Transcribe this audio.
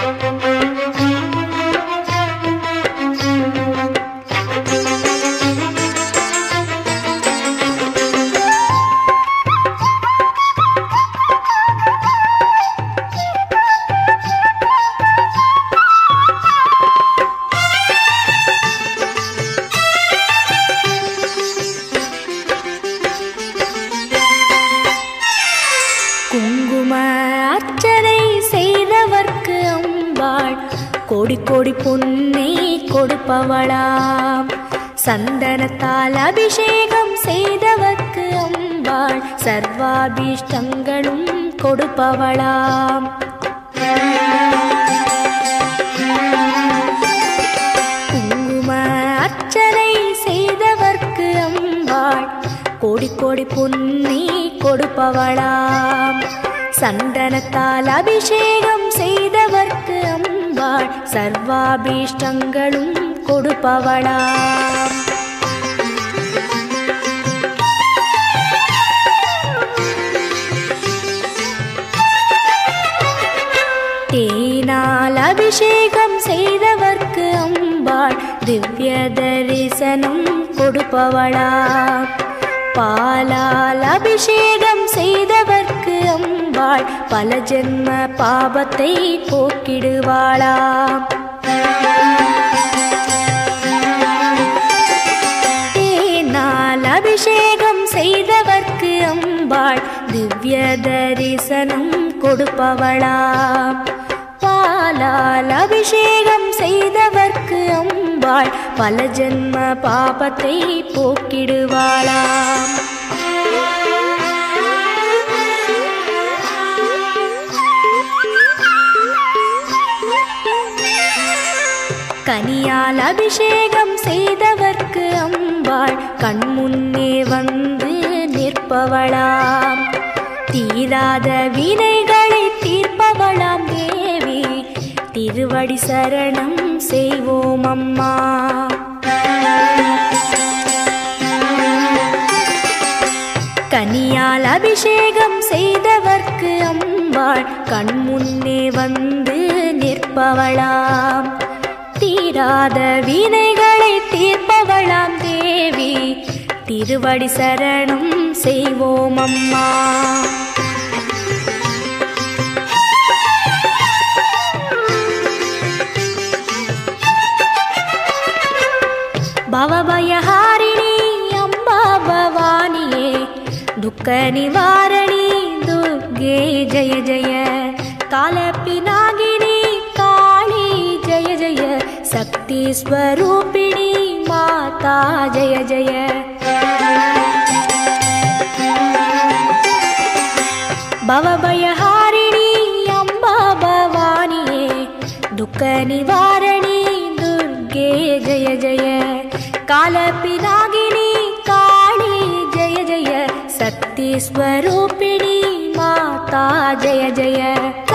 குங்கும அர்ச்சனை செய்தவர்க்கு அம்பாள் கோடி கோடி பொன்னை கொடுப்பவளாம் சந்தனத்தால் அபிஷேகம் செய்தவர்க்கு அம்பாள் சர்வாபீஷ்டங்களும் கொடுப்பவளாம் குங்கும அர்ச்சனை செய்தவர்க்கு அம்பாள் கோடி கோடி பொன்னி கொடுப்பவளாம் சந்தனத்தால் அபிஷேகம் செய்தவர்க்கு அம்பாள் சர்வாபீஷ்டங்களும் கொடுப்பவளாம் தேனால் அபிஷேகம் செய்தவர்க்கு அம்பாள் திவ்ய தரிசனம் கொடுப்பவளா பாலால் அபிஷேகம் செய்தவர்க்கு அம்பாள் பல ஜென்ம பாபத்தை போக்கிடுவாளா தேனால் அபிஷேகம் செய்தவர்க்கு அம்பாள் திவ்ய தரிசனம் கொடுப்பவளா பாலால் அபிஷேகம் செய்தவர்க்கு அம்பாள் பல ஜென்ம பாபத்தை போக்கிடுவாளாம் கனியால் அபிஷேகம் செய்தவர்க்கு அம்பாள் கண்முன்னே வந்து நிற்பவளாம் தீராத வினைகளை தீர்ப்பவளாம் தேவி திருவடி சரணம் செய்வோம் அம்மா கனியால் அபிஷேகம் செய்தவர்க்கு அம்பாள் கண்முன்னே வந்து நிற்பவளாம் தீராத வினைகளை தீர்ப்பவளாம் தேவி திருவடி சரணம் செய்வோம் அம்மா பவபயஹாரிணி அம்பா பவானியே துக்க நிவாரணி துர்கே ஜய ஜய காலப்பினாகினி காளி ஜய ஜய சக்தி ஸ்வரூபிணி மாதா ஜய ஜய பவபயஹாரிணி அம்பா பவானியே துக்க நிவாரணி துர்கே ஜய ஜய காலப்பினாகினி காளி ஜய ஜய சக்தி ஸ்வரூபிணி மாதா ஜய ஜய